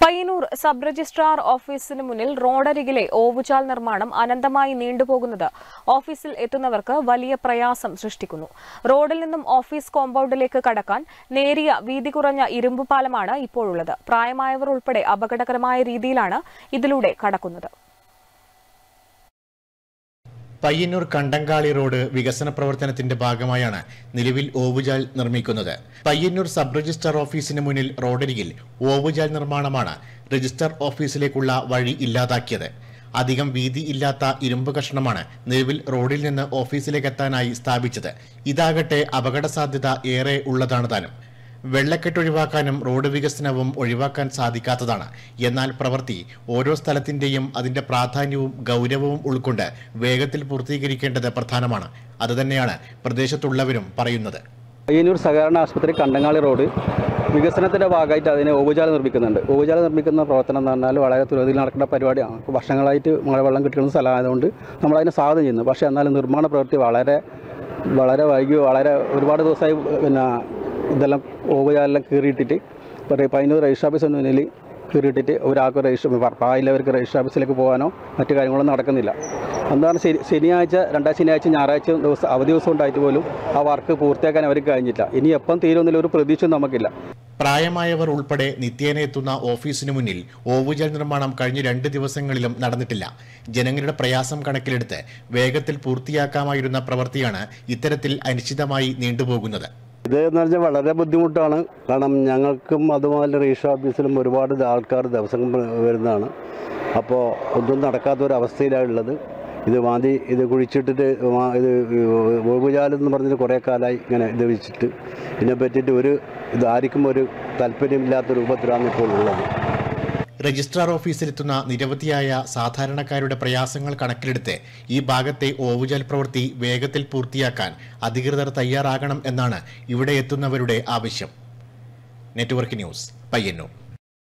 Payyanur sub registrar ഓഫീസിന് മുന്നിൽ റോഡരികിലെ ഓവുചാൽ നിർമ്മാണം അനന്തമായി നീണ്ടുപോകുന്നത് ഓഫീസിൽ എത്തുന്നവർക്ക് വലിയ പ്രയാസം സൃഷ്ടിക്കുന്നു റോഡിൽ നിന്നും ഓഫീസ് കോമ്പൗണ്ടിലേക്ക് കടക്കാൻ നേരിയ വീതി കുറഞ്ഞ ഇരുമ്പ് പാലമാണ് ഇപ്പോഴുള്ളത് പ്രായമായവർ ഉൾപ്പെടെ അപകടകരമായ രീതിയിലാണ് ഇതിലൂടെ കടക്കുന്നത് പയ്യന്നൂർ കണ്ടങ്കാളി റോഡ് വികസന പ്രവർത്തനത്തിന്റെ ഭാഗമായാണ് നിലവിൽ ഓവുചാൽ നിർമ്മിക്കുന്നത് പയ്യന്നൂർ സബ് രജിസ്ട്രാർ ഓഫീസിന് മുന്നിൽ റോഡരികിൽ ഓവുചാൽ നിർമ്മാണമാണ് രജിസ്റ്റർ ഓഫീസിലേക്കുള്ള വഴി ഇല്ലാതാക്കിയത് അധികം വീതി ഇല്ലാത്ത ഇരുമ്പ് കഷ്ണമാണ് നിലവിൽ റോഡിൽ നിന്ന് ഓഫീസിലേക്ക് എത്താനായി സ്ഥാപിച്ചത് ഇതാകട്ടെ അപകട സാധ്യത ഏറെ ഉള്ളതാണ് താനും വെള്ളക്കെട്ട് ഒഴിവാക്കാനും റോഡ് വികസനവും ഒഴിവാക്കാൻ സാധിക്കാത്തതാണ് എന്നാൽ പ്രവൃത്തി ഓരോ സ്ഥലത്തിന്റെയും അതിന്റെ പ്രാധാന്യവും ഗൗരവവും ഉൾക്കൊണ്ട് വേഗത്തിൽ പൂർത്തീകരിക്കേണ്ടത് പ്രധാനമാണ് അതുതന്നെയാണ് പ്രദേശത്തുള്ളവരും പറയുന്നത് പയ്യന്നൂർ സഹകരണ ആശുപത്രി കണ്ടങ്ങാളി റോഡ് വികസനത്തിൻ്റെ ഭാഗമായിട്ട് അതിന് ഓവുചാല നിർമ്മിക്കുന്നുണ്ട് ഓവുചാല നിർമ്മിക്കുന്ന പ്രവർത്തനം എന്ന് പറഞ്ഞാൽ വളരെ തുരതിൽ നടക്കുന്ന പരിപാടിയാണ് വർഷങ്ങളായിട്ട് മഴവെള്ളം കിട്ടുന്ന സ്ഥലമായതുകൊണ്ട് നമ്മളതിനെ സ്വാഗതം ചെയ്യുന്നു പക്ഷേ എന്നാൽ നിർമ്മാണ പ്രവൃത്തി വളരെ വളരെ വൈകി വളരെ ഒരുപാട് ദിവസമായി പിന്നെ ഇതെല്ലാം ഓവുചാലെല്ലാം കീറിയിട്ടിട്ട് ഇപ്പോൾ പയ്യന്നൂർ രജിസ്റ്റർ ഓഫീസിന് മുന്നിൽ കീറിയിട്ടിട്ട് ഒരാൾക്ക് രജിസ്റ്റർ പ്രായമുള്ളവർക്ക് രജിസ്റ്റർ ഓഫീസിലേക്ക് പോകാനോ മറ്റു കാര്യങ്ങളൊന്നും നടക്കുന്നില്ല എന്താണ് ശനി ശനിയാഴ്ച രണ്ടാം ശനിയാഴ്ച ഞായറാഴ്ച ദിവസം അവധി ദിവസം ഉണ്ടായിട്ട് പോലും ആ വർക്ക് പൂർത്തിയാക്കാൻ അവർക്ക് കഴിഞ്ഞില്ല ഇനി എപ്പം തീരുമെന്നുള്ള ഒരു പ്രതീക്ഷ നമുക്കില്ല പ്രായമായവർ ഉൾപ്പെടെ നിത്യേന എത്തുന്ന ഓഫീസിന് മുന്നിൽ ഓവുചാൽ നിർമ്മാണം കഴിഞ്ഞ രണ്ട് ദിവസങ്ങളിലും നടന്നിട്ടില്ല ജനങ്ങളുടെ പ്രയാസം കണക്കിലെടുത്ത് വേഗത്തിൽ പൂർത്തിയാക്കാമായിരുന്ന പ്രവൃത്തിയാണ് ഇത്തരത്തിൽ അനിശ്ചിതമായി നീണ്ടുപോകുന്നത് ഇത് എന്ന് പറഞ്ഞാൽ വളരെ ബുദ്ധിമുട്ടാണ് കാരണം ഞങ്ങൾക്കും അതുപോലെ രജിസ്റ്റർ ഓഫീസിലും ഒരുപാട് ആൾക്കാർ ദിവസങ്ങൾ വരുന്നതാണ് അപ്പോൾ ഒന്നും നടക്കാത്ത ഒരു അവസ്ഥയിലാണ് ഉള്ളത് ഇത് മാന്തി ഇത് കുഴിച്ചിട്ടിട്ട് മാ- ഇത് ഓവുചാലം എന്ന് പറഞ്ഞിട്ട് കുറേ കാലമായി ഇങ്ങനെ ഇത് വെച്ചിട്ട് ഇതിനെ പറ്റിയിട്ട് ഒരു ഇത് ആർക്കും ഒരു താല്പര്യമില്ലാത്ത രൂപത്തിലാണ് ഇപ്പോൾ ഉള്ളത് രജിസ്ട്രാർ ഓഫീസിലെത്തുന്ന നിരവധിയായ സാധാരണക്കാരുടെ പ്രയാസങ്ങൾ കണക്കിലെടുത്ത് ഈ ഭാഗത്തെ ഓവുചാൽ പ്രവൃത്തി വേഗത്തിൽ പൂർത്തിയാക്കാൻ അധികൃതർ തയ്യാറാകണം എന്നാണ് ഇവിടെ എത്തുന്നവരുടെ ആവശ്യം നെറ്റ്വർക്ക് ന്യൂസ് പയ്യന്നൂർ